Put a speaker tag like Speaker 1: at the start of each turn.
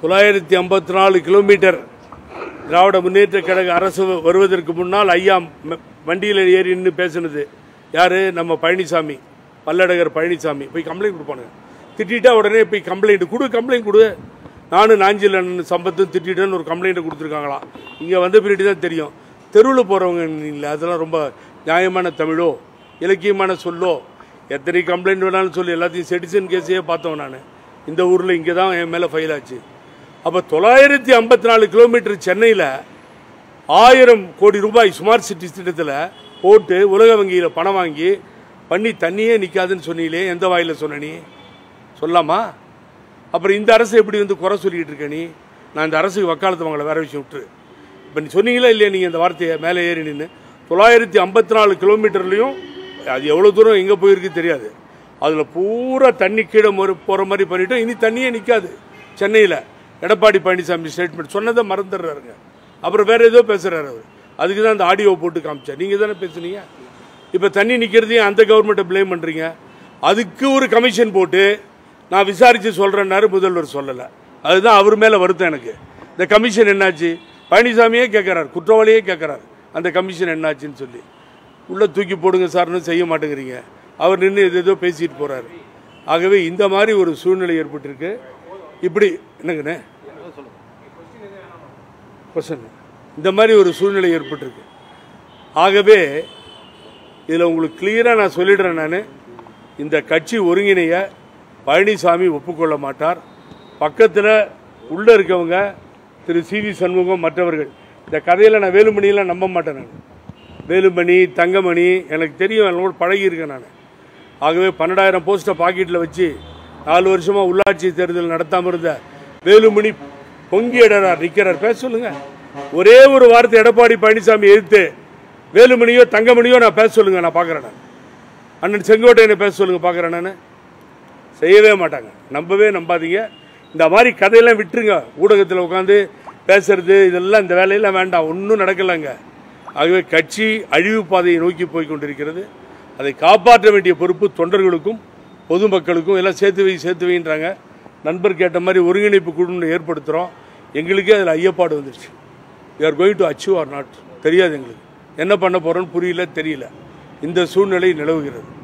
Speaker 1: தொள்ளாயிரத்தி ஐம்பத்தி நாலு கிலோமீட்டர் திராவிட முன்னேற்ற கழக அரசு வருவதற்கு முன்னால் ஐயா ம- வண்டியில் ஏறி நின்று பேசினது யாரு நம்ம பழனிசாமி பல்லடகர் பழனிசாமி போய் கம்ப்ளைண்ட் கொடுப்பானுங்க திட்டிட்டா உடனே போய் கம்ப்ளைண்ட் கொடு கம்ப்ளைண்ட் கொடு நானும் நாஞ்சில் சம்பத்தும் திட்டிட்டேன்னு ஒரு கம்ப்ளைண்ட் கொடுத்துருக்காங்களாம் இங்கே வந்த பின்னாடி தான் தெரியும் தெருவில் போகிறவங்க இல்லை அதெல்லாம் ரொம்ப நியாயமான தமிழோ இலக்கியமான சொல்லோ எத்தனை கம்ப்ளைண்ட் வேணாலும் சொல்லி எல்லாத்தையும் செடிசன் கேஸையே பார்த்தோம் நான் இந்த ஊரில் இங்கே தான் என் மேலே ஃபைல் ஆச்சு அப்போ தொள்ளாயிரத்தி ஐம்பத்தி நாலு கிலோமீட்டர் சென்னையில் ஆயிரம் கோடி ரூபாய் ஸ்மார்ட் சிட்டி திட்டத்தில் போட்டு உலக வங்கியில் பணம் வாங்கி பண்ணி தண்ணியே நிற்காதுன்னு சொன்னீங்களே எந்த வாயில சொன்ன நீ சொல்லாமா அப்புறம் இந்த அரசு எப்படி வந்து குறை சொல்லிட்டு இருக்க நீ நான் இந்த அரசுக்கு வக்காலத்து வாங்கல வேற விஷயம் விட்டுரு இப்போ நீ சொன்னீங்களா இல்லையா நீங்கள் இந்த வார்த்தையை மேலே ஏறி நின்று தொள்ளாயிரத்தி ஐம்பத்தி நாலு கிலோமீட்டர்லையும் அது எவ்வளோ தூரம் எங்கே போயிருக்கு தெரியாது அதில் பூரா தண்ணி கீழே மறு போகிற மாதிரி பண்ணிட்டோம் இனி தண்ணியே நிற்காது சென்னையில் எடப்பாடி பழனிசாமி ஸ்டேட்மெண்ட் சொன்னதை மறந்துடுறாருங்க அப்புறம் வேற ஏதோ பேசுறாரு அவர் அதுக்கு தான் அந்த ஆடியோ போட்டு காமிச்சேன் நீங்கள் தானே பேசுனீங்க இப்போ தண்ணி நிற்கிறதையும் அந்த கவர்மெண்ட்டை ப்ளேம் பண்ணுறீங்க அதுக்கு ஒரு கமிஷன் போட்டு நான் விசாரித்து சொல்கிறேன்னாரு முதல்வர் சொல்லலை அதுதான் அவர் மேலே வருத்தம் எனக்கு இந்த கமிஷன் என்னாச்சு பழனிசாமியே கேட்குறாரு குற்றவாளியே கேட்குறாரு அந்த கமிஷன் என்னாச்சுன்னு சொல்லி உள்ளே தூக்கி போடுங்க சார்னு செய்ய மாட்டேங்கிறீங்க அவர் நின்று எது ஏதோ பேசிட்டு போகிறாரு ஆகவே இந்த மாதிரி ஒரு சூழ்நிலை ஏற்பட்டிருக்கு இப்படி என்னங்கண்ணே கொஸ்டின் இந்த மாதிரி ஒரு சூழ்நிலை ஏற்பட்டிருக்கு ஆகவே இதில் உங்களுக்கு கிளியராக நான் சொல்லிடுறேன் நான் இந்த கட்சி ஒருங்கிணைய பழனிசாமி ஒப்புக்கொள்ள மாட்டார் பக்கத்தில் உள்ளே இருக்கவங்க திரு சி வி சண்முகம் மற்றவர்கள் இந்த கதையில் நான் வேலுமணியெல்லாம் நம்ப மாட்டேன் நான் வேலுமணி தங்கமணி எனக்கு தெரியும் என்னோட பழகியிருக்கேன் நான் ஆகவே பன்னெண்டாயிரம் போஸ்ட்டை பாக்கெட்டில் வச்சு நாலு வருஷமாக உள்ளாட்சி தேர்தல் நடத்தாமல் இருந்த வேலுமணி பொங்கி இடறார் நிற்கிறார் பேச சொல்லுங்க ஒரே ஒரு வார்த்தை எடப்பாடி பழனிசாமி எதிர்த்து வேலுமணியோ தங்கமணியோ நான் பேச சொல்லுங்க நான் பார்க்குறேன் நான் அண்ணன் செங்கோட்டையனை பேச சொல்லுங்க பார்க்குறேன் நான் செய்யவே மாட்டாங்க நம்பவே நம்பாதீங்க இந்த மாதிரி கதையெல்லாம் விட்டுருங்க ஊடகத்தில் உட்காந்து பேசுறது இதெல்லாம் இந்த வேலையெல்லாம் வேண்டாம் ஒன்றும் நடக்கலைங்க ஆகவே கட்சி அழிவு பாதையை நோக்கி போய் கொண்டிருக்கிறது அதை காப்பாற்ற வேண்டிய பொறுப்பு தொண்டர்களுக்கும் பொதுமக்களுக்கும் எல்லாம் சேர்த்து வை சேர்த்து வைன்றாங்க நண்பர் கேட்ட மாதிரி ஒருங்கிணைப்பு குழுன்னு ஏற்படுத்துகிறோம் எங்களுக்கே அதில் ஐயப்பாடு வந்துருச்சு we are going to achieve or not தெரியாது எங்களுக்கு என்ன பண்ண போகிறோன்னு புரியல தெரியல இந்த சூழ்நிலை நிலவுகிறது